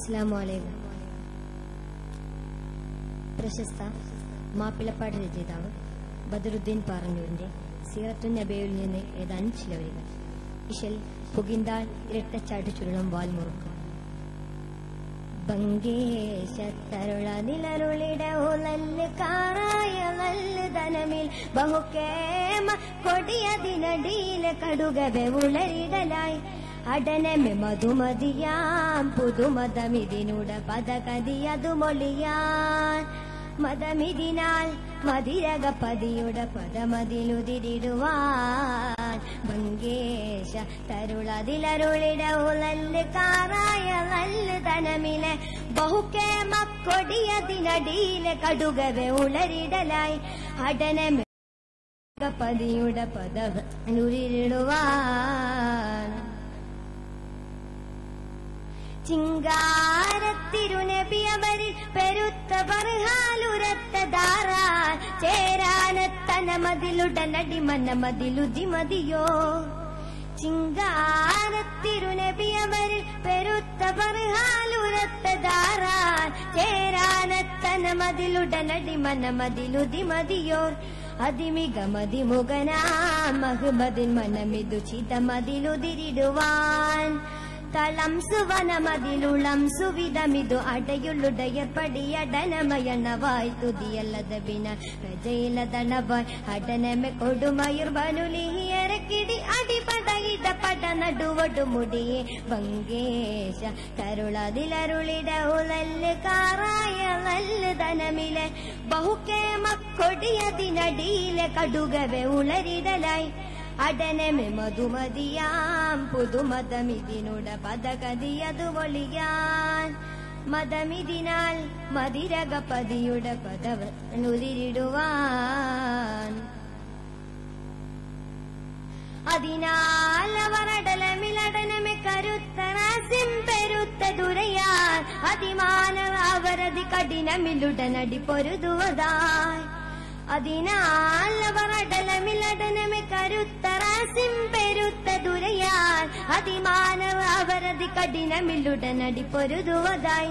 അസ്സലാമലൈക്കും പ്രശസ്ത മാപ്പിളപ്പാട് രചയിതാവ് ബദറുദ്ദീൻ പാറന്നൂരിന്റെ സീറത്തു നബയിൽ നിന്ന് ഏതാനും ചില വരികൾ ഇശൽ പുകിന്താൽ ഇരട്ടച്ചാട്ട് ചുരുളം വാൽമുറുക്കം ബംഗേശത്തരുള നിലരുളിട ഉലല്ല് കാറായ നല്ല ധനമിൽ ബഹുക്കേമ കൊടിയതിനടിയിലെ കടുകവെ ഉളരിടലായി അടനമെ മധുമതിയാം പുതുമതമിതിനുട പദകതിയതു മൊളിയാൻ മതമിതിനാൽ മതിരക പതിയുടെ പദമതിലുതിരിടുവാൻ ബംഗേശ തരുളതിലരുളിട ഉലല്ല് കാറായ നല്ല തനമിലെ ബഹുക്കേമ കൊടിയതിനടിയിലെ കടുകവെ ഉളരിടലായി അടനമെ പതിയുടെ പദവിടുവാൻ ചിങ്കാരത്തിരുനബിയവരിൽ പെരുത്ത ബർഹാലുരത്ത ധാരാൻ ചേരാനത്തന മതിലുടനടി മനമതിലുതി മതിയോ ചിങ്കാരത്തിരുനബിയവരിൽ പെരുത്ത ബർഹാലുരത്ത ധാരാൻ ചേരാനത്തന മതിലുടനടി മനമതിലുതി മതിയോ അതിമിക മതിമുഖനാ മഹ്മദിൻ മനമിതു ചിതമതിലുതിരിടുവാൻ തളം സുവനമതിലുളം സുവിധമിതു അടയുള്ളുടയർപ്പടിയടനമയണവായി തുതിയല്ലത ബിന പ്രജയിലതണവായി അടനമെ കൊടുമയുർ ബനുലിഹിയരക്കിടി അടിപടയിട പട നടുവടുമുടിയെ വങ്കേശ കരുളതിലരുളിട ഉലല്ല് കാറായ നല്ല ധനമിലെ ബഹുക്കേമ കൊടിയതിനടിയിലെ കടുകവെ ഉളരിടലായി അടനമെ മധുമതിയാം പുതുമതമിതിനുട പദകതിയതു ഒളിയാൻ മതമിതിനാൽ മതിരകപതിയുടെ പദവ നുതിരിടുവാൻ അതിനാൽ അവർ അടലമിലടനമെ കരുത്തറാസിം പെരുത്ത ദുരയാൻ അതിമാനവ അവരതി കഠിനമിലുടനടി പൊരുതുവതായി അതിനാൽ അവർ അടലമിലടനമെ കരുത്തറാസിം പെരുത്ത ദുരയാൻ അതിമാനവ അവരതി കഠിനമില്ലുടനടി പൊരുതുവതായി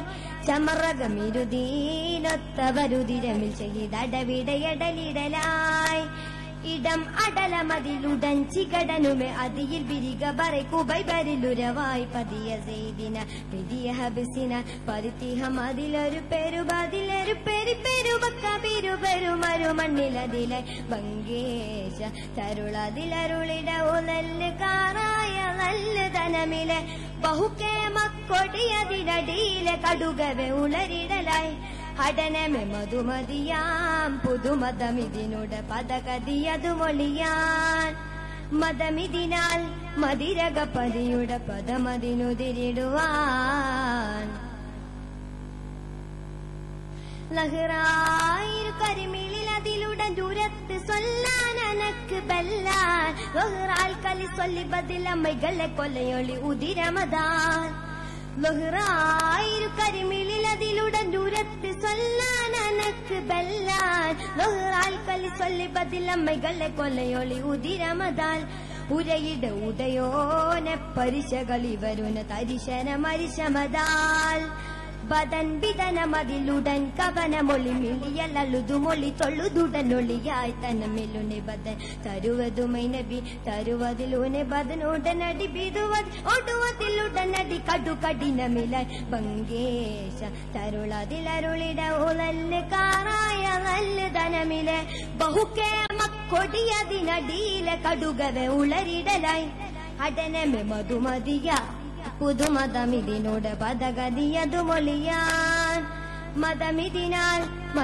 ചമറകമിരുതീനൊത്തവരുതിരമിൽ ചെയ്തടവിടയടലിടലായി ഇടം അടലമതിലുടൻ ചികടനുമെ അതിയിൽ ബിരിക ബറൈക്കുബൈ ബരിലുരവായി പതിയ സെയ്തിന പെരിയ ഹബിസിന പരിത്തിഹം അതിലൊരു പെരുബതിലൊരു പെരി പെരുബക്ക പെരു പെരുമരു മണ്ണിലതിലെ ബംഗേശ തരുളതിലരുളിട ഉലല്ല് കാറായ നല്ല ധനമിലെ ബഹുക്കേമ കൊടിയതിനടിയിലെ കടുകവെ ഉളരിടലായി അടനമെ മധുമതിയാം പുതുമതമിതിനുടെ പദകതിയതു മൊളിയാൻ മതമിതിനാൽ മതിരകപതിയുടെ പദമതിനുതിരിടുവാൻ ലഹ്റായിരു കരിമിളിൽ അതിലുടൻ ദൂരത്ത് സൊല്ലാൻ അനക്ക് ബല്ലാൻ ലഹ്റാൽ കലി സൊല്ലി ബദിലമ്മകളെ കൊലയൊളി ഉദിരമതാൻ ലഹ്റായിരു കരിമിളിൽ അതിലുടൻ ദൂരത്ത് സൊല്ലാൻ അനക്ക് ബല്ലാൻ ലഹ്റാൽ കലി സൊല്ലി ബദിലമ്മകളെ കൊലയൊളി ഉദിരമതാൻ ഉരയിട ഉദയോനെ പരിശകളി വരുന്ന തരിശന മരിശമതാൽ ബദൻ ബിതനമതിലുടൻ കവനമൊളി മിളിയലളുതുമൊളി തൊള്ളുതുടനൊളിയായി തനമിലുനെ ബദൻ തരുവതുമൈ നബി തരുവതിലൂനെ ബദനുടനടി ബിതുവത് ഒടുവതിലുടനടി കടു കഠിനമിലായി ബംഗേശ തരുളതിലരുളിട ഉലല്ല് കാറായ നല്ല ധനമിലെ ബഹുക്കേമ കൊടിയതിനടിയിലെ കടുകവെ ഉളരിടലായി അടനമെ മധുമതിയ പുതുമതമിതിനോട് പദഗതിയതു മൊളിയാൻ മതമിതിനാൽ